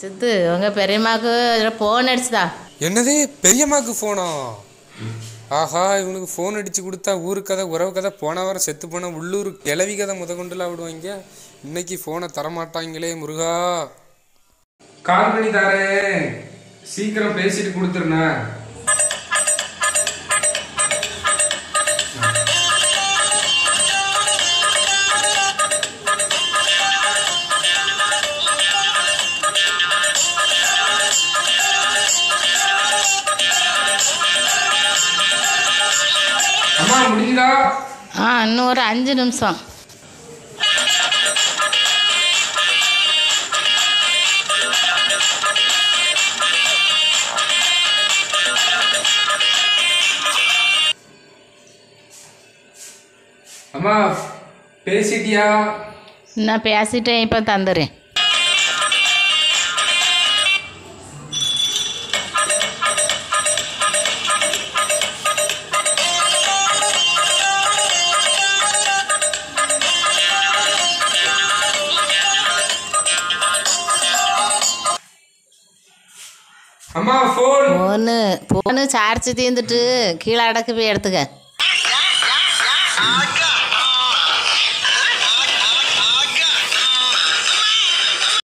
சித்து உங்கள் பெரியம்மாவுக்கு ஃபோன் அடிச்சுதா என்னது பெரியம்மாக்கு ஃபோனா ஆஹா இவனுக்கு ஃபோன் அடிச்சு கொடுத்தா ஊரு கதை உறவு கதை போன வாரம் செத்து போன உள்ளூர் கிளவி கதை முத கொண்டுலாம் விடுவாங்க இன்னைக்கு ஃபோனை தரமாட்டாங்களே முருகா கால் பண்ணி தரேன் சீக்கிரம் பேசிட்டு கொடுத்துருண்ணேன் அம்மா முடிஞ்சுதா ஆ இன்னும் ஒரு அஞ்சு நிமிஷம் அம்மா பேசிட்டியா நான் பேசிட்டேன் இப்போ தந்துடுறேன் அம்மா ஃபோன் ஃபோனு ஃபோனு சார்ஜ் தீர்ந்துட்டு கீழே அடக்கு போய் எடுத்துக்க ஆக